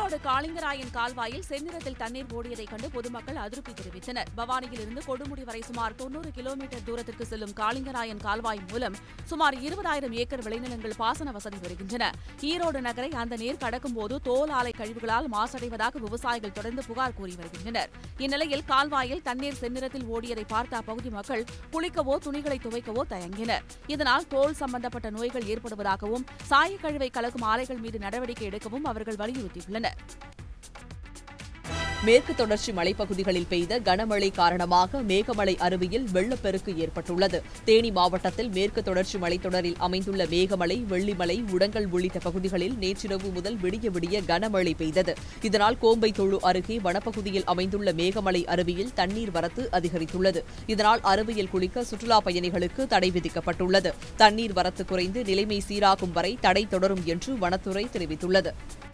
ஈரோடு காளிங்கராயன் கால்வாயில் செந்நிறத்தில் தண்ணீர் ஓடியதைக் கண்டு பொதுமக்கள் அதிருப்தி தெரிவித்தனர் பவானியிலிருந்து கொடுமுடி வரை சுமார் தொன்னூறு கிலோமீட்டர் தூரத்திற்கு செல்லும் காளிங்கராயன் கால்வாய் மூலம் சுமார் இருபதாயிரம் ஏக்கர் விளைநிலங்கள் பாசன வசதி வருகின்றன ஈரோடு நகரை அந்த நீர் கடக்கும் போது தோல் ஆலை கழிவுகளால் மாசடைவதாக விவசாயிகள் தொடர்ந்து புகார் கூறி வருகின்றனர் இந்நிலையில் கால்வாயில் தண்ணீர் செந்நிறத்தில் ஓடியதை பார்த்த அப்பகுதி மக்கள் குளிக்கவோ துணிகளை துவைக்கவோ தயங்கினர் இதனால் தோல் சம்பந்தப்பட்ட நோய்கள் ஏற்படுவதாகவும் சாயக்கழிவை கலக்கும் ஆலைகள் மீது நடவடிக்கை எடுக்கவும் அவர்கள் வலியுறுத்தியுள்ளனர் மேற்கு தொடர்ச்சி மலைப்பகுதிகளில் பெய்த கனமழை காரணமாக மேகமலை அருவியில் வெள்ளப்பெருக்கு ஏற்பட்டுள்ளது தேனி மாவட்டத்தில் மேற்கு தொடர்ச்சி மலைத்தொடரில் அமைந்துள்ள மேகமலை வெள்ளிமலை உடங்கல் உள்ளிட்ட பகுதிகளில் நேற்றிரவு முதல் விடிய விடிய கனமழை பெய்தது இதனால் கோம்பை தொழு அருகே வனப்பகுதியில் அமைந்துள்ள மேகமலை அருவியில் தண்ணீர் வரத்து அதிகரித்துள்ளது இதனால் அருவியில் குளிக்க சுற்றுலாப் பயணிகளுக்கு தடை விதிக்கப்பட்டுள்ளது தண்ணீர் வரத்து குறைந்து நிலைமை சீராகும் வரை தடை தொடரும் என்று வனத்துறை தெரிவித்துள்ளது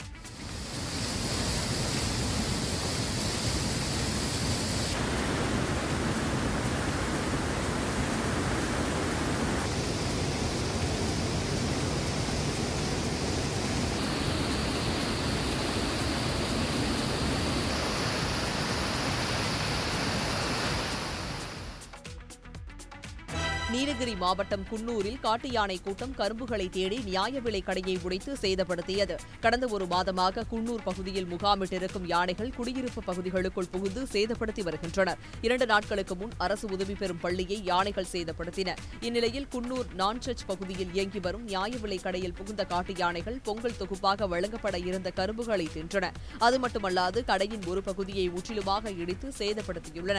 நீலகிரி மாவட்டம் குன்னூரில் காட்டு யானை கூட்டம் கரும்புகளை தேடி நியாய விலை கடையை உடைத்து சேதப்படுத்தியது கடந்த ஒரு மாதமாக குன்னூர் பகுதியில் முகாமிட்டிருக்கும் யானைகள் குடியிருப்பு பகுதிகளுக்குள் புகுந்து சேதப்படுத்தி வருகின்றனர் இரண்டு நாட்களுக்கு முன் அரசு உதவி பெறும் பள்ளியை யானைகள் சேதப்படுத்தின இந்நிலையில் குன்னூர் நான்சர்ச் பகுதியில் இயங்கி வரும் நியாய விலை கடையில் புகுந்த காட்டு யானைகள் பொங்கல் தொகுப்பாக வழங்கப்பட இருந்த கரும்புகளை தின்றன அது மட்டுமல்லாது கடையின் ஒரு பகுதியை முற்றிலுமாக இடித்து சேதப்படுத்தியுள்ளன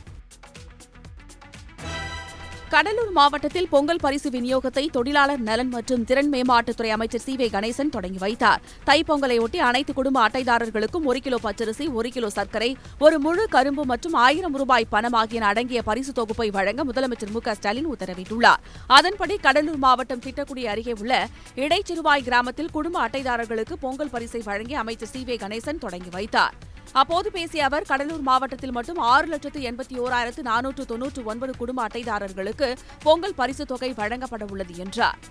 கடலூர் மாவட்டத்தில் பொங்கல் பரிசு விநியோகத்தை தொழிலாளர் நலன் மற்றும் திறன் மேம்பாட்டுத்துறை அமைச்சர் சி வே கணேசன் தொடங்கி வைத்தார் தைப்பொங்கலையொட்டி அனைத்து குடும்ப அட்டைதாரர்களுக்கும் ஒரு கிலோ பச்சரிசி ஒரு கிலோ சர்க்கரை ஒரு முழு கரும்பு மற்றும் ஆயிரம் ரூபாய் பணம் ஆகியன அடங்கிய பரிசு தொகுப்பை வழங்க முதலமைச்சர் மு க ஸ்டாலின் உத்தரவிட்டுள்ளார் அதன்படி கடலூர் மாவட்டம் திட்டக்குடி அருகே உள்ள இடைச்சிறுவாய் கிராமத்தில் குடும்ப அட்டைதாரர்களுக்கு பொங்கல் பரிசை வழங்கி அமைச்சர் சி வே கணேசன் தொடங்கி வைத்தார் அப்போது பேசிய அவர் கடலூர் மாவட்டத்தில் மட்டும் ஆறு லட்சத்து எண்பத்தி ஓராயிரத்து நானூற்று தொன்னூற்று ஒன்பது குடும்ப அட்டைதாரர்களுக்கு பொங்கல் பரிசுத் தொகை வழங்கப்பட உள்ளது என்றார்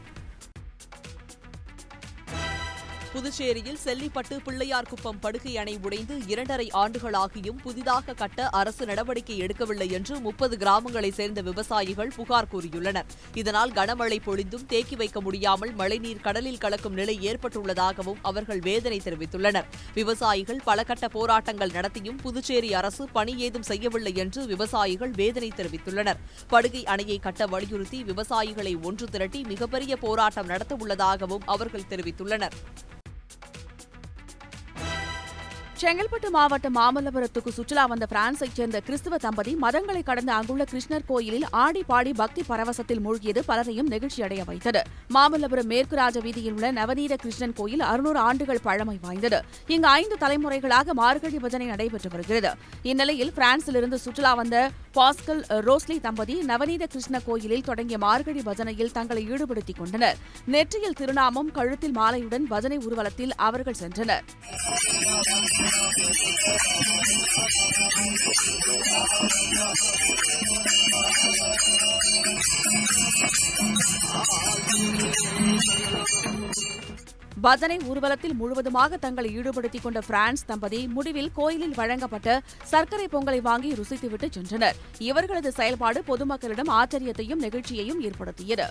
புதுச்சேரியில் செல்லிப்பட்டு பிள்ளையார்குப்பம் படுகை அணை உடைந்து இரண்டரை ஆண்டுகளாகியும் புதிதாக கட்ட அரசு நடவடிக்கை எடுக்கவில்லை என்று முப்பது கிராமங்களைச் சேர்ந்த விவசாயிகள் புகார் கூறியுள்ளனர் இதனால் கனமழை பொழிந்தும் தேக்கி வைக்க முடியாமல் மழைநீர் கடலில் கலக்கும் நிலை ஏற்பட்டுள்ளதாகவும் அவர்கள் வேதனை தெரிவித்துள்ளனர் விவசாயிகள் பல கட்ட போராட்டங்கள் நடத்தியும் புதுச்சேரி அரசு பணி ஏதும் செய்யவில்லை என்று விவசாயிகள் வேதனை தெரிவித்துள்ளனர் படுகை அணையை கட்ட வலியுறுத்தி விவசாயிகளை ஒன்று திரட்டி மிகப்பெரிய போராட்டம் நடத்தவுள்ளதாகவும் அவர்கள் தெரிவித்துள்ளனர் செங்கல்பட்டு மாவட்டம் மாமல்லபுரத்துக்கு சுற்றுலா வந்த பிரான்சைச் சேர்ந்த கிறிஸ்துவ தம்பதி மதங்களை கடந்து அங்குள்ள கிருஷ்ணர் கோயிலில் ஆடி பாடி பக்தி பரவசத்தில் மூழ்கியது பலரையும் நெகிழ்ச்சியடைய வைத்தது மாமல்லபுரம் மேற்கு ராஜ வீதியில் உள்ள நவநீத கிருஷ்ணன் கோயில் அறுநூறு ஆண்டுகள் பழமை வாய்ந்தது இங்கு ஐந்து தலைமுறைகளாக மார்கழி பஜனை நடைபெற்று வருகிறது இந்நிலையில் பிரான்சிலிருந்து சுற்றுலா வந்த பாஸ்கல் ரோஸ்லி தம்பதி நவநீத கிருஷ்ண கோயிலில் தொடங்கிய மார்கழி பஜனையில் தங்களை ஈடுபடுத்திக் கொண்டனர் நெற்றியில் திருநாமம் கழுத்தில் மாலையுடன் பஜனை ஊர்வலத்தில் அவர்கள் சென்றனர் பஜனை ஊர்வலத்தில் முழுவதுமாக தங்களை ஈடுபடுத்திக் கொண்ட பிரான்ஸ் தம்பதி முடிவில் கோயிலில் வழங்கப்பட்ட சர்க்கரை பொங்கலை வாங்கி ருசித்துவிட்டு சென்றனர் இவர்களது செயல்பாடு பொதுமக்களிடம் ஆச்சரியத்தையும் நெகிழ்ச்சியையும் ஏற்படுத்தியது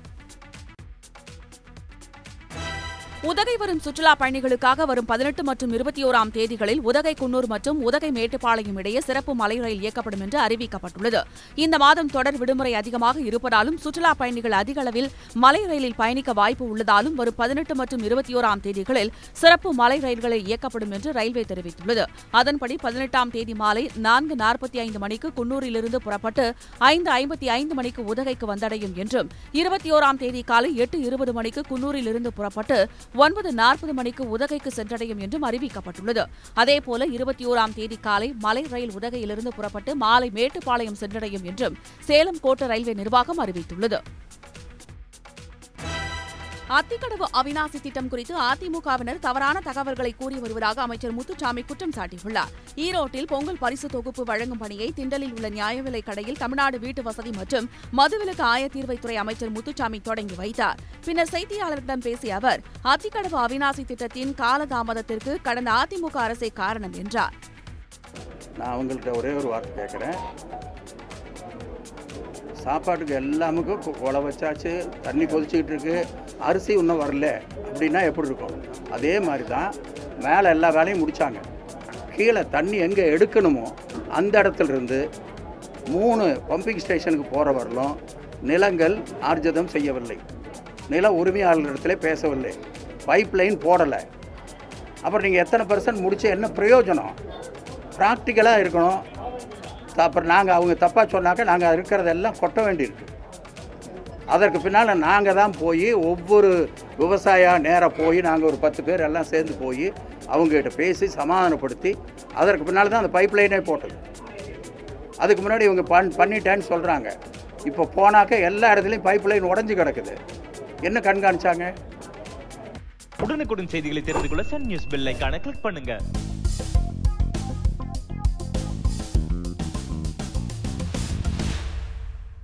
உதகை வரும் சுற்றுலா பயணிகளுக்காக வரும் பதினெட்டு மற்றும் இருபத்தி ஓராம் தேதிகளில் உதகை குன்னூர் மற்றும் உதகை மேட்டுப்பாளையம் இடையே சிறப்பு மலை ரயில் இயக்கப்படும் என்று அறிவிக்கப்பட்டுள்ளது இந்த மாதம் தொடர் விடுமுறை அதிகமாக இருப்பதாலும் சுற்றுலா பயணிகள் அதிக அளவில் மலை ரயிலில் பயணிக்க வாய்ப்பு உள்ளதாலும் வரும் பதினெட்டு மற்றும் இருபத்தி ஓராம் தேதிகளில் சிறப்பு மலை ரயில்களை இயக்கப்படும் என்று ரயில்வே தெரிவித்துள்ளது அதன்படி பதினெட்டாம் தேதி மாலை நான்கு நாற்பத்தி ஐந்து மணிக்கு குன்னூரிலிருந்து புறப்பட்டு ஐந்து ஐம்பத்தி ஐந்து மணிக்கு உதகைக்கு வந்தடையும் என்றும் இருபத்தி ஓராம் தேதி காலை எட்டு இருபது மணிக்கு குன்னூரிலிருந்து புறப்பட்டு ஒன்பது நாற்பது மணிக்கு உதகைக்கு சென்றடையும் என்றும் அறிவிக்கப்பட்டுள்ளது அதேபோல இருபத்தி ஓராம் தேதி காலை மலை ரயில் உதகையிலிருந்து புறப்பட்டு மாலை மேட்டுப்பாளையம் சென்றடையும் என்றும் சேலம் கோட்ட ரயில்வே நிர்வாகம் அறிவித்துள்ளது அத்திக்கடவு அவிநாசி திட்டம் குறித்து அதிமுகவினர் தவறான தகவல்களை கூறி வருவதாக அமைச்சர் முத்துசாமி குற்றம் சாட்டியுள்ளார் ஈரோட்டில் பொங்கல் பரிசு தொகுப்பு வழங்கும் பணியை திண்டலில் உள்ள நியாய விலைக் கடையில் தமிழ்நாடு வீட்டு வசதி மற்றும் மதுவிலக்கு ஆயத்தீர்வைத்துறை அமைச்சர் முத்துசாமி தொடங்கி வைத்தார் பின்னர் செய்தியாளர்களிடம் பேசிய அவர் அத்திக்கடவு அவிநாசி திட்டத்தின் காலதாமதத்திற்கு கடந்த அதிமுக அரசே காரணம் என்றார் நான் அவங்கள்ட்ட ஒரே ஒரு வார்த்தை கேட்குறேன் சாப்பாட்டுக்கு எல்லாமுக்கும் கொ- கொலை வச்சாச்சு தண்ணி கொதிச்சுக்கிட்டு இருக்கு அரிசி இன்னும் வரல அப்படின்னா எப்படி இருக்கும் அதே மாதிரி தான் மேலே எல்லா வேலையும் முடித்தாங்க கீழே தண்ணி எங்கே எடுக்கணுமோ அந்த இடத்துல இருந்து மூணு பம்பிங் ஸ்டேஷனுக்கு போகிற வரலும் நிலங்கள் ஆர்ஜிதம் செய்யவில்லை நில உரிமையாளர்களிடத்திலே பேசவில்லை பைப் லைன் போடலை அப்புறம் நீங்கள் எத்தனை பர்சன்ட் முடிச்சு என்ன பிரயோஜனம் ப்ராக்டிக்கலாக இருக்கணும் த- அப்புறம் நாங்கள் அவங்க தப்பாக சொன்னாக்க நாங்கள் இருக்கிறதெல்லாம் கொட்ட வேண்டியிருக்கு அதற்கு பின்னால் நாங்கள் தான் போய் ஒவ்வொரு விவசாயா நேராக போய் நாங்கள் ஒரு பத்து பேர் எல்லாம் சேர்ந்து போய் அவங்ககிட்ட பேசி சமாதானப்படுத்தி அதற்கு பின்னால் தான் அந்த பைப் லைனே போட்டது அதுக்கு முன்னாடி இவங்க பண் பண்ணிட்டேன்னு சொல்கிறாங்க இப்போ போனாக்க எல்லா இடத்துலையும் பைப் லைன் உடஞ்சி கிடக்குது என்ன கண்காணிச்சாங்க உடனுக்குடன் செய்திகளை தெரிந்து கொள்ள சன் நியூஸ் பெல் ஐகானை கிளிக் பண்ணுங்க